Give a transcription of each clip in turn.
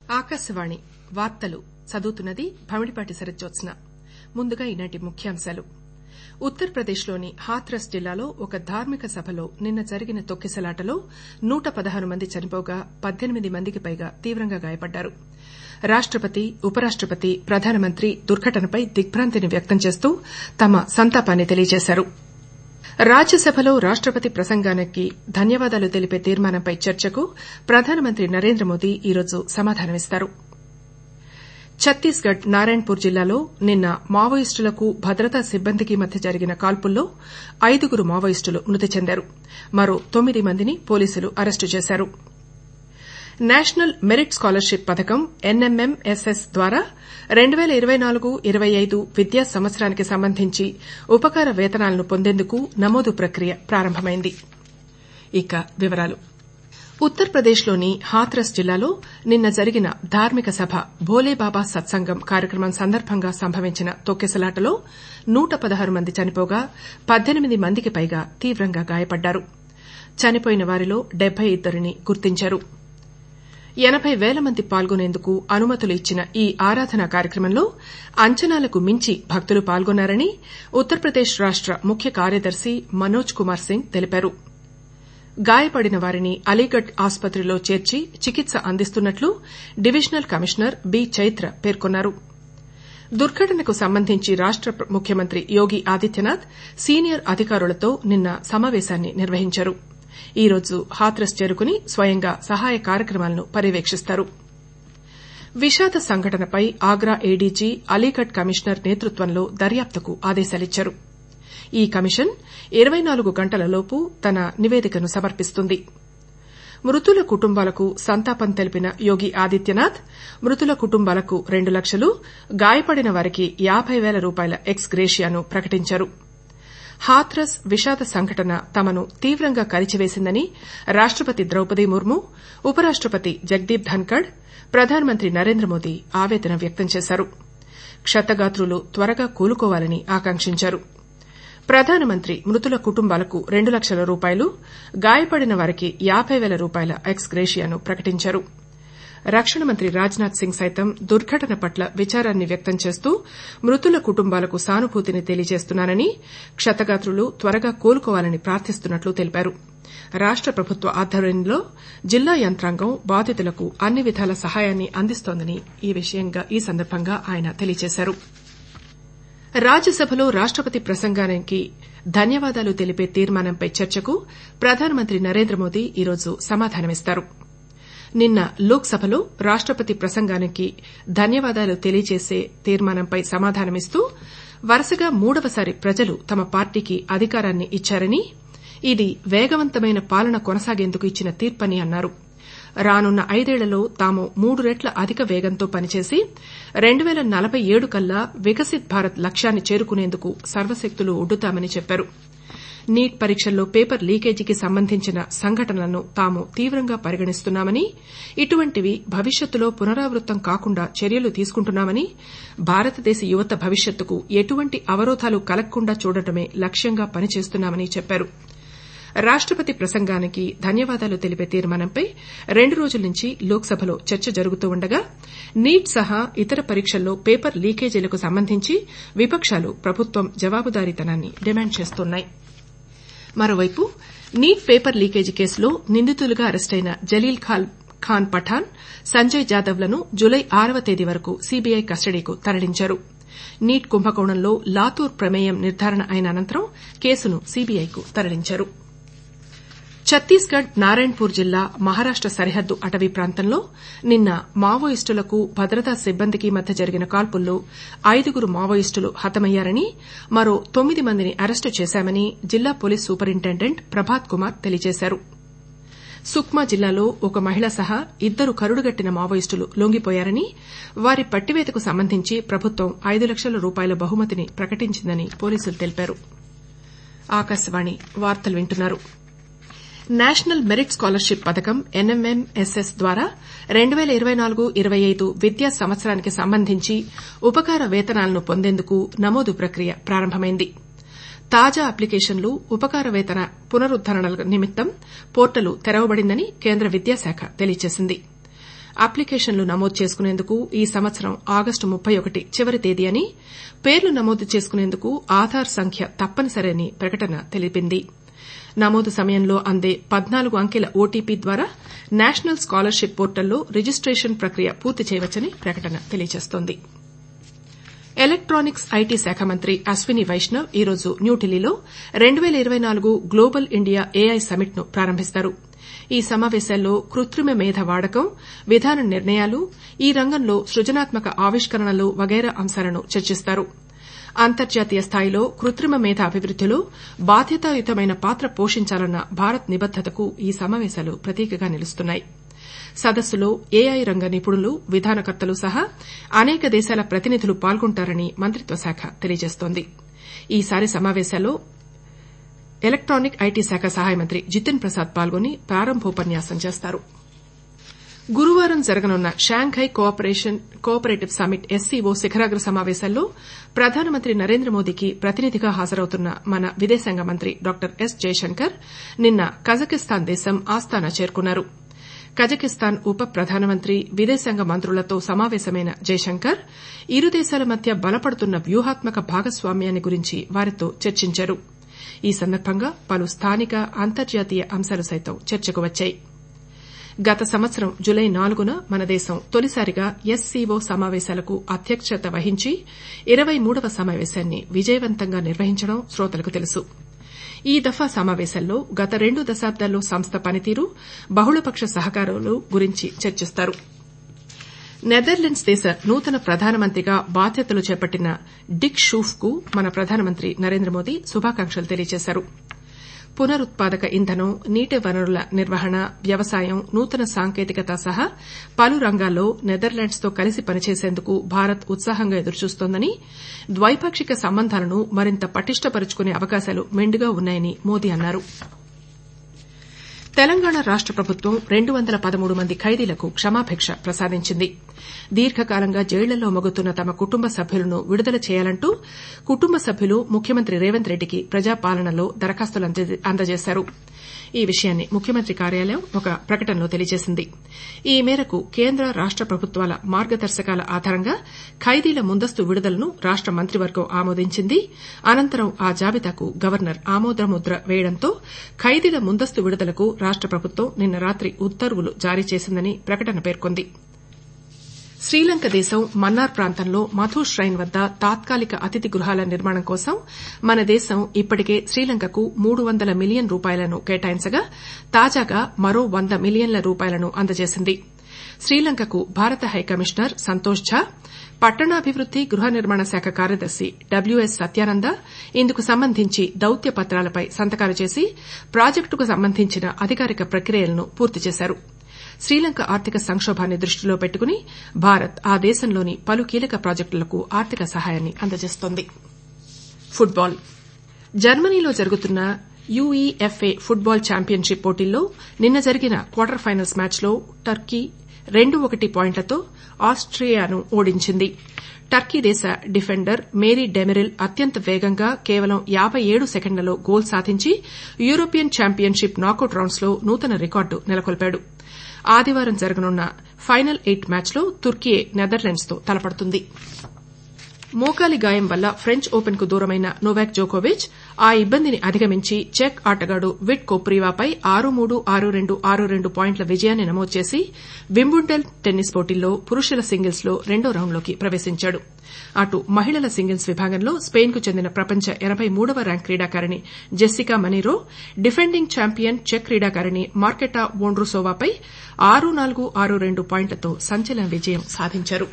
ఆకాశవాణి వార్తలు చదువుతున్నది భమిడిపాటి శరత్జ్యోత్స్న ముందుగా ఈనాటి ముఖ్యాంశాలు ఉత్తరప్రదేశ్లోని హాత్రస్ జిల్లాలో ఒక ధార్మిక సభలో నిన్న జరిగిన తొక్కిసలాటలో నూట పదహారు మంది చనిపోగా పద్దెనిమిది మందికి పైగా తీవ్రంగా గాయపడ్డారు రాష్టపతి ఉపరాష్టపతి ప్రధానమంత్రి దుర్ఘటనపై దిగ్బాంతిని వ్యక్తం చేస్తూ తమ సంతాపాన్ని తెలియజేశారు రాజ్యసభలో రాష్టపతి ప్రసంగానికి ధన్యవాదాలు తెలిపే తీర్మానంపై చర్చకు ప్రధానమంత్రి నరేంద్రమోదీ ఈరోజు సమాధానమిస్తారు ఛత్తీస్గఢ్ నారాయణపూర్ జిల్లాలో నిన్న మావోయిస్టులకు భద్రతా సిబ్బందికి మధ్య జరిగిన కాల్పుల్లో ఐదుగురు మావోయిస్టులు మృతి చెందారు మరో తొమ్మిది మందిని పోలీసులు అరెస్టు చేశారు నేషనల్ మెరిట్ స్కాలర్షిప్ పథకం ఎన్ఎంఎంఎస్ఎస్ ద్వారా రెండు పేల ఇరవై నాలుగు ఇరవై ఐదు విద్యా సంవత్సరానికి సంబంధించి ఉపకార వేతనాలను పొందేందుకు నమోదు ప్రక్రియ ప్రారంభమైంది ఉత్తరప్రదేశ్లోని హాత్రస్ జిల్లాలో నిన్న జరిగిన ధార్మిక సభ భోలేబాబా సత్సంగం కార్యక్రమం సందర్భంగా సంభవించిన తొక్కిసలాటలో నూట పదహారు మంది చనిపోగా పద్దెనిమిది మందికి పైగా తీవ్రంగా గాయపడ్డారు చనిపోయిన వారిలో డెబ్బై ఇద్దరిని గుర్తించారు ఎనబై పేల మంది పాల్గొనేందుకు అనుమతులు ఇచ్చిన ఈ ఆరాధనా కార్యక్రమంలో అంచనాలకు మించి భక్తులు పాల్గొన్నారని ఉత్తరప్రదేశ్ రాష్ట ముఖ్య కార్యదర్శి మనోజ్ కుమార్ సింగ్ తెలిపారు గాయపడిన వారిని అలీగఢ్ ఆసుపత్రిలో చేర్చి చికిత్స అందిస్తున్నట్లు డివిజనల్ కమిషనర్ బి చైత్ర పేర్కొన్నారు దుర్ఘటనకు సంబంధించి రాష్ట ముఖ్యమంత్రి యోగి ఆదిత్యనాథ్ సీనియర్ అధికారులతో నిన్న సమావేశాన్ని నిర్వహించారు ఈ రోజు హాత్రస్ చేరుకుని స్వయంగా సహాయ కార్యక్రమాలను పర్యవేక్షిస్తారు విషాద సంఘటనపై ఆగ్రా ఏడీజీ అలీగఢ్ కమిషనర్ నేతృత్వంలో దర్యాప్తుకు ఆదేశాలిచ్చారు ఈ కమిషన్ ఇరవై నాలుగు గంటలలోపు తన నివేదికను సమర్పిస్తుంది మృతుల కుటుంబాలకు సంతాపం తెలిపిన యోగి ఆదిత్యనాథ్ మృతుల కుటుంబాలకు రెండు లక్షలు గాయపడిన వారికి యాబై పేల రూపాయల ఎక్స్ గ్రేషియాను ప్రకటించారు హాత్రస్ విషాద సంఘటన తమను తీవ్రంగా కలిచివేసిందని రాష్టపతి ద్రౌపది ముర్ము ఉపరాష్టపతి జగదీప్ ధన్కడ్ ప్రధానమంత్రి నరేంద్రమోదీ ఆవేదన వ్యక్తం చేశారు క్షతగాత్రులు త్వరగా కోలుకోవాలని ఆకాంక్షించారు ప్రధానమంత్రి మృతుల కుటుంబాలకు రెండు లక్షల రూపాయలు గాయపడిన వారికి యాబై పేల రూపాయల ఎక్స్ గ్రేషియాను ప్రకటించారు రక్షణ మంత్రి రాజ్నాథ్ సింగ్ సైతం దుర్ఘటన పట్ల విచారాన్ని వ్యక్తం చేస్తూ మృతుల కుటుంబాలకు సానుభూతిని తెలియజేస్తున్నానని క్షతగాత్రులు త్వరగా కోలుకోవాలని ప్రార్థిస్తున్నట్లు తెలిపారు రాష్ట ప్రభుత్వ ఆధ్వర్యంలో జిల్లా యంత్రాంగం బాధితులకు అన్ని విధాల సహాయాన్ని అందిస్తోందని ఈ సందర్భంగా ఆయన తెలియజేశారు రాజ్యసభలో రాష్టపతి ప్రసంగానికి ధన్యవాదాలు తెలిపే తీర్మానంపై చర్చకు ప్రధానమంత్రి నరేంద్రమోదీ ఈరోజు సమాధానమిస్తారు నిన్న లోక్ సభలో రాష్టపతి ప్రసంగానికి ధన్యవాదాలు తెలియజేసే తీర్మానంపై సమాధానమిస్తూ వరుసగా మూడవసారి ప్రజలు తమ పార్టీకి అధికారాన్ని ఇచ్చారని ఇది వేగవంతమైన పాలన కొనసాగేందుకు ఇచ్చిన తీర్పని అన్నారు రానున్న ఐదేళ్లలో తాము మూడు రెట్ల అధిక వేగంతో పనిచేసి రెండు పేల నలబై ఏడు కల్లా వికసిత్ భారత్ లక్ష్యాన్ని చేరుకునేందుకు సర్వశక్తులు ఒడ్డుతామని చెప్పారు నీట్ పరీక్షల్లో పేపర్ లీకేజీకి సంబంధించిన సంఘటనలను తాము తీవ్రంగా పరిగణిస్తున్నామని ఇటువంటివి భవిష్యత్తులో పునరావృతం కాకుండా చర్యలు తీసుకుంటున్నామని భారతదేశ యువత భవిష్యత్తుకు ఎటువంటి అవరోధాలు కలగకుండా చూడటమే లక్ష్యంగా పనిచేస్తున్నామని చెప్పారు రాష్టపతి ప్రసంగానికి ధన్యవాదాలు తెలిపే తీర్మానంపై రెండు రోజుల నుంచి లోక్ సభలో చర్చ జరుగుతూ ఉండగా నీట్ సహా ఇతర పరీక్షల్లో పేపర్ లీకేజీలకు సంబంధించి విపక్షాలు ప్రభుత్వం జవాబుదారీతనాన్ని డిమాండ్ చేస్తున్నాయి మరోవైపు నీట్ పేపర్ లీకేజీ కేసులో నిందితులుగా అరెస్టైన జలీల్ ఖాన్ పఠాన్ సంజయ్ జాదవ్లను జులై ఆరవ తేదీ వరకు సీబీఐ కస్టడీకు తరలించారు నీట్ కుంభకోణంలో లాతూర్ ప్రమేయం నిర్దారణ అయిన అనంతరం కేసును సీబీఐకు తరలించారు ఛత్తీస్గఢ్ నారాయణపూర్ జిల్లా మహారాష్ట సరిహద్దు అటవీ ప్రాంతంలో నిన్న మావోయిస్టులకు భద్రతా సిబ్బందికి మధ్య జరిగిన కాల్పుల్లో ఐదుగురు మావోయిస్టులు హతమయ్యారని మరో తొమ్మిది మందిని అరెస్టు చేశామని జిల్లా పోలీస్ సూపరింటెండెంట్ ప్రభాత్ కుమార్ తెలియజేశారు సుక్మా జిల్లాలో ఒక మహిళ సహా ఇద్దరు కరుడుగట్టిన మావోయిస్టులు లొంగిపోయారని వారి పట్టివేతకు సంబంధించి ప్రభుత్వం ఐదు లక్షల రూపాయల బహుమతిని ప్రకటించిందని పోలీసులు తెలిపారు నేషనల్ మెరిట్ స్కాలర్షిప్ పథకం ఎన్ఎంఎంఎస్ఎస్ ద్వారా రెండు పేల ఇరవై నాలుగు ఇరవై ఐదు విద్యా సంవత్సరానికి సంబంధించి ఉపకార వేతనాలను పొందేందుకు నమోదు ప్రక్రియ ప్రారంభమైంది తాజా అప్లికేషన్లు ఉపకార వేతన పునరుద్దరణల నిమిత్తం పోర్టల్ తెరవబడిందని కేంద్ర విద్యాశాఖ తెలియజేసింది అప్లికేషన్లు నమోదు చేసుకునేందుకు ఈ సంవత్సరం ఆగస్టు ముప్పై ఒకటి చివరి తేదీ అని పేర్లు నమోదు చేసుకునేందుకు ఆధార్ సంఖ్య తప్పనిసరి అని ప్రకటన తెలిపింది నమోదు సమయంలో అందే పద్నాలుగు అంకెల ఓటీపీ ద్వారా నేషనల్ స్కాలర్షిప్ పోర్టల్లో రిజిస్టేషన్ ప్రక్రియ పూర్తి చేయవచ్చని ప్రకటన తెలియజేస్తోంది ఎలక్టానిక్స్ ఐటీ శాఖ మంత్రి అశ్విని వైష్ణవ్ ఈరోజు న్యూఢిల్లీలో రెండు పేల ఇరవై నాలుగు గ్లోబల్ ఇండియా ఏఐ సమ్మిట్ ను ప్రారంభిస్తారు ఈ సమావేశాల్లో కృత్రిమ మేధ వాడకం విధాన నిర్ణయాలు ఈ రంగంలో సృజనాత్మక ఆవిష్కరణలు వగైరా అంశాలను చర్చిస్తారు అంతర్జాతీయ స్థాయిలో కృత్రిమ మేధ అభివృద్దిలో బాధ్యతాయుతమైన పాత్ర పోషించాలన్న భారత్ నిబద్దతకు ఈ సమావేశాలు ప్రతీకగా నిలుస్తున్నాయి సదస్సులో ఏఐ రంగ నిపుణులు విధానకర్తలు సహా అనేక దేశాల ప్రతినిధులు పాల్గొంటారని మంత్రిత్వ శాఖ తెలియజేస్తోంది ఈసారి సమావేశాల్లో ఎలక్టానిక్ ఐటీ శాఖ సహాయ మంత్రి జితిన్ ప్రసాద్ పాల్గొని ప్రారంభోపన్యాసం చేస్తారు గురువారం జరగనున్న షాంఘై కోఆపరేటివ్ సమ్మిట్ ఎస్సీఓ శిఖరాగ్ర సమావేశాల్లో ప్రధానమంత్రి నరేంద్ర మోదీకి ప్రతినిధిగా హాజరవుతున్న మన విదేశాంగ మంత్రి డాక్టర్ ఎస్ జయశంకర్ నిన్న కజకిస్తాన్ దేశం ఆస్తానా చేరుకున్నారు కజకిస్తాన్ ఉప ప్రధానమంత్రి విదేశాంగ మంత్రులతో సమావేశమైన జైశంకర్ ఇరు దేశాల మధ్య బలపడుతున్న వ్యూహాత్మక భాగస్వామ్యాన్ని గురించి వారితో చర్చించారు ఈ సందర్భంగా పలు స్థానిక అంతర్జాతీయ అంశాలు సైతం చర్చకు వచ్చాయి గత సంవత్సరం జులై నాలుగున మన దేశం తొలిసారిగా ఎస్సీఓ సమావేశాలకు అధ్యక్షత వహించి ఇరవై మూడవ సమావేశాన్ని విజయవంతంగా నిర్వహించడం శ్రోతలకు తెలుసు ఈ దఫా సమావేశాల్లో గత రెండు దశాబ్దాల్లో సంస్థ పనితీరు బహుళపక్ష సహకారాలు గురించి చర్చిస్తారు నెదర్లాండ్స్ దేశ నూతన ప్రధానమంత్రిగా బాధ్యతలు చేపట్టిన డిక్ షూఫ్ కు మన ప్రధానమంత్రి నరేంద్ర మోదీ శుభాకాంక్షలు తెలియజేశారు పునరుత్పాదక ఇంధనం నీటి వనరుల నిర్వహణ వ్యవసాయం నూతన సాంకేతికత సహా పలు రంగాల్లో నెదర్లాండ్స్ తో కలిసి పనిచేసేందుకు భారత్ ఉత్సాహంగా ఎదురుచూస్తోందని ద్వైపాక్షిక సంబంధాలను మరింత పటిష్టపరుచుకునే అవకాశాలు మెండుగా ఉన్నాయని మోదీ అన్నారు తెలంగాణ రాష్ట ప్రభుత్వం రెండు వందల పదమూడు మంది ఖైదీలకు క్షమాభిక్ష ప్రసాదించింది దీర్ఘకాలంగా జైళ్లలో మొగుతున్న తమ కుటుంబ సభ్యులను విడుదల చేయాలంటూ కుటుంబ సభ్యులు ముఖ్యమంత్రి రేవంత్ రెడ్డికి ప్రజాపాలనలో దరఖాస్తులు అందజేశారు ఈ విషయాన్ని ముఖ్యమంత్రి కార్యాలయం ఒక ప్రకటనలో తెలియజేసింది ఈ మేరకు కేంద్ర రాష్ట ప్రభుత్వాల మార్గదర్శకాల ఆధారంగా ఖైదీల ముందస్తు విడుదలను రాష్ట మంత్రివర్గం ఆమోదించింది అనంతరం ఆ జాబితాకు గవర్నర్ ఆమోదముద్ర వేయడంతో ఖైదీల ముందస్తు విడుదలకు రాష్ట ప్రభుత్వం నిన్న రాత్రి ఉత్తర్వులు జారీ చేసిందని ప్రకటన పేర్కొంది శ్రీలంక దేశం మన్నార్ ప్రాంతంలో మధు ష్రైన్ వద్ద తాత్కాలిక అతిథి గృహాల నిర్మాణం కోసం మన దేశం ఇప్పటికే శ్రీలంకకు మూడు వందల మిలియన్ రూపాయలను కేటాయించగా తాజాగా మరో వంద మిలియన్ల రూపాయలను అందజేసింది శ్రీలంకకు భారత హైకమిషనర్ సంతోష్ ఝా పట్టణాభివృద్ది గృహ నిర్మాణ శాఖ కార్యదర్శి డబ్ల్యూఎస్ సత్యానంద ఇందుకు సంబంధించి దౌత్య పత్రాలపై సంతకాలు చేసి ప్రాజెక్టుకు సంబంధించిన అధికారిక ప్రక్రియలను పూర్తి చేశారు శ్రీలంక ఆర్థిక సంక్షోభాన్ని దృష్టిలో పెట్టుకుని భారత్ ఆ దేశంలోని పలు కీలక ప్రాజెక్టులకు ఆర్థిక సహాయాన్ని అందజేస్తోంది ఫుట్బాల్ జర్మనీలో జరుగుతున్న యూఈఎఫ్ఏ ఫుట్బాల్ ఛాంపియన్షిప్ పోటీల్లో నిన్న జరిగిన క్వార్టర్ ఫైనల్స్ మ్యాచ్లో టర్కీ రెండు ఒకటి పాయింట్లతో ఆస్టియాను ఓడించింది టర్కీ దేశ డిఫెండర్ మేరీ డెమెరిల్ అత్యంత వేగంగా కేవలం యాబై ఏడు సెకండ్లలో గోల్ సాధించి యూరోపియన్ ఛాంపియన్షిప్ నాకౌట్ రౌండ్స్లో నూతన రికార్డు నెలకొల్పాడు ఆదివారం జరగనున్న ఫైనల్ ఎయిట్ మ్యాచ్లో తుర్కీ నెదర్లాండ్స్తో తలపడుతుంది మోకాలి గాయం వల్ల ఫ్రెంచ్ ఓపెన్ కు దూరమైన నోవాక్ జోకోవిచ్ ఆ ఇబ్బందిని అధిగమించి చెక్ ఆటగాడు విట్ కోప్రీవాపై ఆరు మూడు ఆరు రెండు ఆరు రెండు పాయింట్ల విజయాన్ని నమోదు చేసి వింబుల్డన్ టెన్నిస్ పోటీల్లో పురుషుల సింగిల్స్ లో రెండో రౌండ్లోకి ప్రవేశించాడు అటు మహిళల సింగిల్స్ విభాగంలో స్పెయిన్ కు చెందిన ప్రపంచ ఎనబై మూడవ ర్యాంక్ క్రీడాకారిణి జెస్సికా మనీరో డిఫెండింగ్ ఛాంపియన్ చెక్ క్రీడాకారిణి మార్కెటా వోండ్రుసోవాపై ఆరు నాలుగు ఆరు రెండు పాయింట్లతో సంచలన విజయం సాధించారు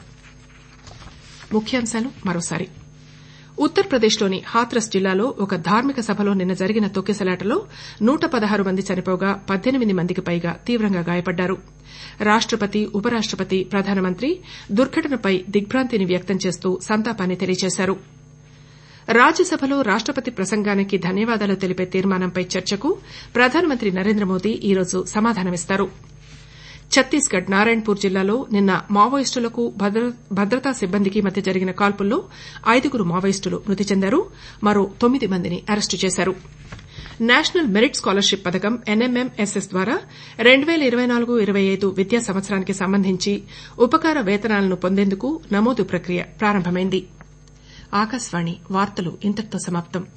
ముఖ్యాంశాలు మరోసారి ఉత్తరప్రదేశ్లోని హాత్రస్ జిల్లాలో ఒక ధార్మిక సభలో నిన్న జరిగిన తొక్కిసలాటలో నూట పదహారు మంది చనిపోగా పద్దెనిమిది మందికి పైగా తీవ్రంగా గాయపడ్డారు రాష్టపతి ఉపరాష్టపతి ప్రధానమంత్రి దుర్ఘటనపై దిగ్బాంతిని వ్యక్తం చేస్తూ సంతాపాన్ని తెలియజేశారు రాజ్యసభలో రాష్టపతి ప్రసంగానికి ధన్యవాదాలు తెలిపే తీర్మానంపై చర్చకు ప్రధానమంత్రి నరేంద్ర మోదీ ఈరోజు సమాధానమిస్తారు ఛత్తీస్గఢ్ నారాయణపూర్ జిల్లాలో నిన్న మావోయిస్టులకు భద్రతా సిబ్బందికి మధ్య జరిగిన కాల్పుల్లో ఐదుగురు మావోయిస్టులు మృతి చెందారు మరో తొమ్మిది మందిని అరెస్టు చేశారు నేషనల్ మెరిట్ స్కాలర్షిప్ పథకం ఎన్ఎంఎంఎస్ఎస్ ద్వారా రెండు పేల ఇరవై నాలుగు ఇరవై ఐదు విద్యా సంవత్సరానికి సంబంధించి ఉపకార వేతనాలను పొందేందుకు నమోదు ప్రక్రియ ప్రారంభమైంది